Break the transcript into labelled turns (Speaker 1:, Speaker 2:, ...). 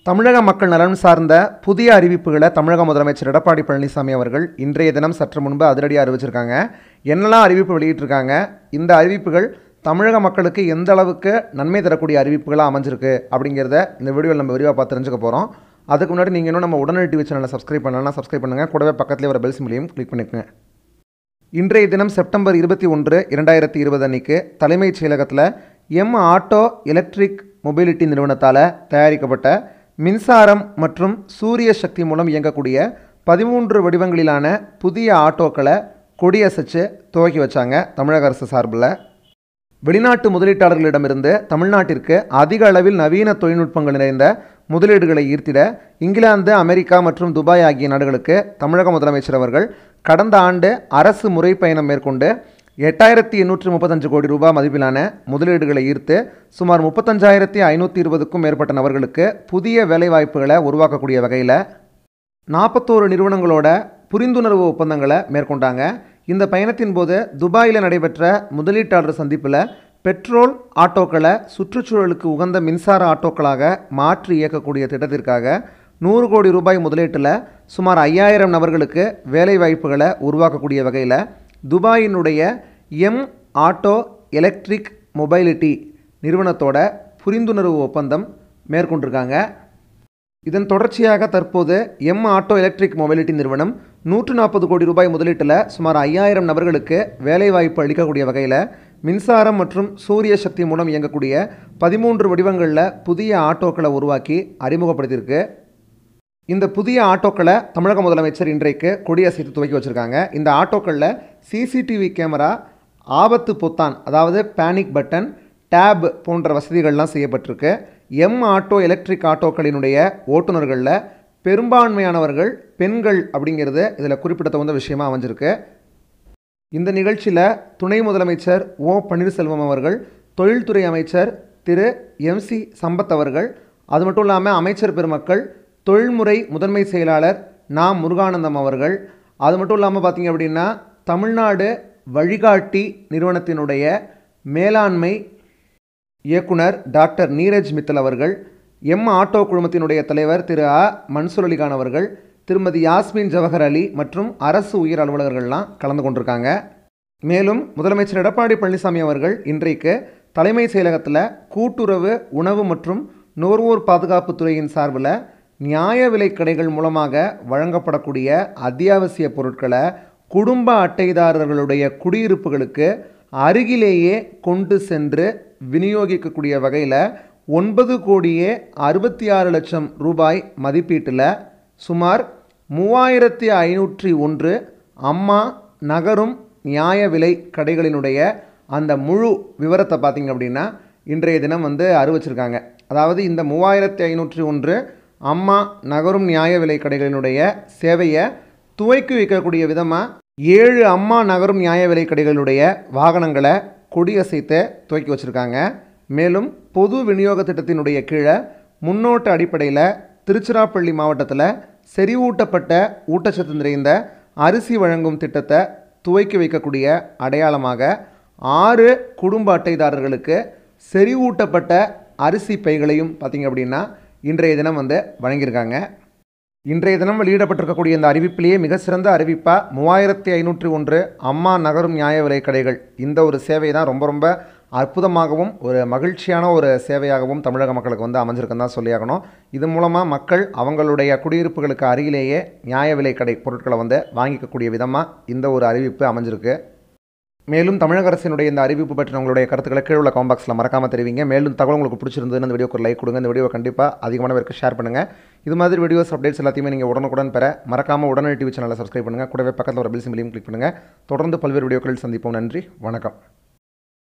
Speaker 1: தமிழக மக்கள் நலன் சார்ந்த புதிய அறிவிப்புகளை தமிழக முதலமைச்சர் எடப்பாடி பழனிசாமி அவர்கள் இன்றைய தினம் சற்று முன்பு அதிரடியாக அறிவிச்சிருக்காங்க என்னெல்லாம் அறிவிப்பு வெளியிட்டிருக்காங்க இந்த அறிவிப்புகள் தமிழக மக்களுக்கு எந்த அளவுக்கு நன்மை தரக்கூடிய அறிவிப்புகளாக அமைஞ்சிருக்கு அப்படிங்கிறத இந்த வீடியோவில் நம்ம விரிவாக பார்த்து தெரிஞ்சுக்க போகிறோம் அதுக்கு முன்னாடி நீங்கள் இன்னும் நம்ம உடனடி டிவி சேனலை சப்ஸ்கிரைப் பண்ணலாம் சப்ஸ்கிரைப் பண்ணுங்கள் கூடவே பக்கத்துலேயே வர பெல் சிம்லையும் கிளிக் பண்ணிக்கோங்க இன்றைய தினம் செப்டம்பர் இருபத்தி ஒன்று இரண்டாயிரத்தி இருபது அன்னைக்கு தலைமைச் செயலகத்தில் எம் ஆட்டோ எலக்ட்ரிக் மொபிலிட்டி நிறுவனத்தால் தயாரிக்கப்பட்ட மின்சாரம் மற்றும் சூரிய சக்தி மூலம் இயங்கக்கூடிய பதிமூன்று வடிவங்களிலான புதிய ஆட்டோக்களை கொடியசைச்சு துவக்கி வச்சாங்க தமிழக அரசு சார்பில் வெளிநாட்டு முதலீட்டாளர்களிடமிருந்து தமிழ்நாட்டிற்கு அதிக அளவில் நவீன தொழில்நுட்பங்கள் நிறைந்த முதலீடுகளை ஈர்த்திட இங்கிலாந்து அமெரிக்கா மற்றும் துபாய் ஆகிய நாடுகளுக்கு தமிழக முதலமைச்சர் அவர்கள் கடந்த ஆண்டு அரசு முறை பயணம் மேற்கொண்டு எட்டாயிரத்தி எண்ணூற்றி முப்பத்தஞ்சு கோடி ரூபாய் மதிப்பிலான முதலீடுகளை ஈர்த்து சுமார் முப்பத்தஞ்சாயிரத்தி ஐநூற்றி இருபதுக்கும் மேற்பட்ட நபர்களுக்கு புதிய வேலைவாய்ப்புகளை உருவாக்கக்கூடிய வகையில் நாற்பத்தோரு நிறுவனங்களோட புரிந்துணர்வு ஒப்பந்தங்களை மேற்கொண்டாங்க இந்த பயணத்தின் போது துபாயில் நடைபெற்ற முதலீட்டாளர் சந்திப்பில் பெட்ரோல் ஆட்டோக்களை சுற்றுச்சூழலுக்கு உகந்த மின்சார ஆட்டோக்களாக மாற்றி இயக்கக்கூடிய திட்டத்திற்காக நூறு கோடி ரூபாய் முதலீட்டில் சுமார் ஐயாயிரம் நபர்களுக்கு வேலைவாய்ப்புகளை உருவாக்கக்கூடிய வகையில் துபாயினுடைய எம் ஆட்டோ எலக்ட்ரிக் மொபைலிட்டி நிறுவனத்தோட புரிந்துணர்வு ஒப்பந்தம் மேற்கொண்டிருக்காங்க இதன் தொடர்ச்சியாக தற்போது எம் ஆட்டோ எலக்ட்ரிக் மொபைலிட்டி நிறுவனம் நூற்று நாற்பது கோடி ரூபாய் முதலீட்டில் சுமார் ஐயாயிரம் நபர்களுக்கு வேலைவாய்ப்பு அளிக்கக்கூடிய வகையில் மின்சாரம் மற்றும் சூரிய சக்தி மூலம் இயங்கக்கூடிய பதிமூன்று வடிவங்களில் புதிய ஆட்டோக்களை உருவாக்கி அறிமுகப்படுத்தியிருக்கு இந்த புதிய ஆட்டோக்களை தமிழக முதலமைச்சர் இன்றைக்கு கொடியசைத்து துவக்கி வச்சுருக்காங்க இந்த ஆட்டோக்களில் சிசிடிவி கேமரா ஆபத்து பொத்தான் அதாவது பேனிக் பட்டன் டேப் போன்ற வசதிகள்லாம் செய்யப்பட்டிருக்கு எம் ஆட்டோ எலக்ட்ரிக் ஆட்டோக்களினுடைய ஓட்டுநர்களில் பெரும்பான்மையானவர்கள் பெண்கள் அப்படிங்கிறது இதில் குறிப்பிடத்தகுந்த விஷயமா அமைஞ்சிருக்கு இந்த நிகழ்ச்சியில் துணை முதலமைச்சர் ஓ பன்னீர்செல்வம் அவர்கள் தொழில்துறை அமைச்சர் திரு எம்சி சம்பத் அவர்கள் அது மட்டும் இல்லாமல் அமைச்சர் பெருமக்கள் தொழில்முறை முதன்மை செயலாளர் நா முருகானந்தம் அவர்கள் அது மட்டும் இல்லாமல் பார்த்தீங்க அப்படின்னா தமிழ்நாடு வழிகாட்டி நிறுவனத்தினுடைய மேலாண்மை இயக்குனர் டாக்டர் நீரஜ் மித்தல் அவர்கள் எம் ஆட்டோ குழுமத்தினுடைய தலைவர் திரு அ மன்சூர் அலிகான் அவர்கள் திருமதி யாஸ்மின் ஜவஹர் அலி மற்றும் அரசு உயர் அலுவலர்கள்லாம் கலந்து கொண்டிருக்காங்க மேலும் முதலமைச்சர் எடப்பாடி பழனிசாமி அவர்கள் இன்றைக்கு தலைமை செயலகத்தில் கூட்டுறவு உணவு மற்றும் நுகர்வோர் பாதுகாப்பு துறையின் சார்பில் நியாய விலைக் கடைகள் மூலமாக வழங்கப்படக்கூடிய அத்தியாவசிய பொருட்களை குடும்ப அட்டைதாரர்களுடைய குடியிருப்புகளுக்கு அருகிலேயே கொண்டு சென்று விநியோகிக்கக்கூடிய வகையில் ஒன்பது கோடியே அறுபத்தி ஆறு லட்சம் ரூபாய் மதிப்பீட்டில் சுமார் மூவாயிரத்தி ஐநூற்றி ஒன்று அம்மா நகரும் நியாய விலை கடைகளினுடைய அந்த முழு விவரத்தை பார்த்திங்க அப்படின்னா இன்றைய தினம் வந்து அறிவிச்சிருக்காங்க அதாவது இந்த மூவாயிரத்தி ஐநூற்றி ஒன்று அம்மா நகரும் நியாய விலை கடைகளினுடைய சேவையை துவக்கி வைக்கக்கூடிய விதமாக ஏழு அம்மா நகரும் நியாய விலை கடைகளுடைய வாகனங்களை கொடியசைத்து துவக்கி வச்சுருக்காங்க மேலும் பொது விநியோக திட்டத்தினுடைய கீழே முன்னோட்ட அடிப்படையில் திருச்சிராப்பள்ளி மாவட்டத்தில் செறிவூட்டப்பட்ட ஊட்டச்சத்து நிறைந்த அரிசி வழங்கும் திட்டத்தை துவக்கி வைக்கக்கூடிய அடையாளமாக ஆறு குடும்ப அட்டைதாரர்களுக்கு செறிவூட்டப்பட்ட அரிசி பைகளையும் பார்த்திங்க அப்படின்னா இன்றைய தினம் வந்து வழங்கியிருக்காங்க இன்றைய தினம் வெளியிடப்பட்டிருக்கக்கூடிய இந்த அறிவிப்பிலேயே மிக சிறந்த அறிவிப்பாக மூவாயிரத்தி ஐநூற்றி ஒன்று அம்மா நகரும் நியாய விலை கடைகள் இந்த ஒரு சேவை தான் ரொம்ப ரொம்ப அற்புதமாகவும் ஒரு மகிழ்ச்சியான ஒரு சேவையாகவும் தமிழக மக்களுக்கு வந்து அமைஞ்சிருக்குன்னு தான் சொல்லியாகணும் இது மூலமாக மக்கள் அவங்களுடைய குடியிருப்புகளுக்கு அருகிலேயே நியாய விலை கடை பொருட்களை வந்து வாங்கிக்கக்கூடிய விதமாக இந்த ஒரு அறிவிப்பு அமைஞ்சிருக்கு மேலும் தமிழக அரசினுடைய இந்த அறிவிப்பு பற்றி உங்களுடைய கருத்துக்களை கீழே உள்ள காம்பாக்ஸில் மறக்காமல் தெரிவிங்க மேலும் தகவல் உங்களுக்கு பிடிச்சிருந்ததுன்னு இந்த வீடியோக்கு லைக் கொடுங்க இந்த வீடியோ கண்டிப்பாக அதிகமான பேருக்கு ஷேர் பண்ணுங்கள் இது மாதிரி வீடியோஸ் அப்டேட்ஸ் எல்லாத்தையுமே நீங்கள் உடனுக்குடன் பெற மறக்காமல் உடனடி டிவி சேனலை சப்ஸ்கிரைப் பண்ணுங்கள் கூடவே பக்கத்தில் ஒரு பில் சிம்பிளையும் கிளிக் பண்ணுங்கள் தொடர்ந்து பல்வேறு வீடியோக்களில் சந்திப்போம் நன்றி வணக்கம்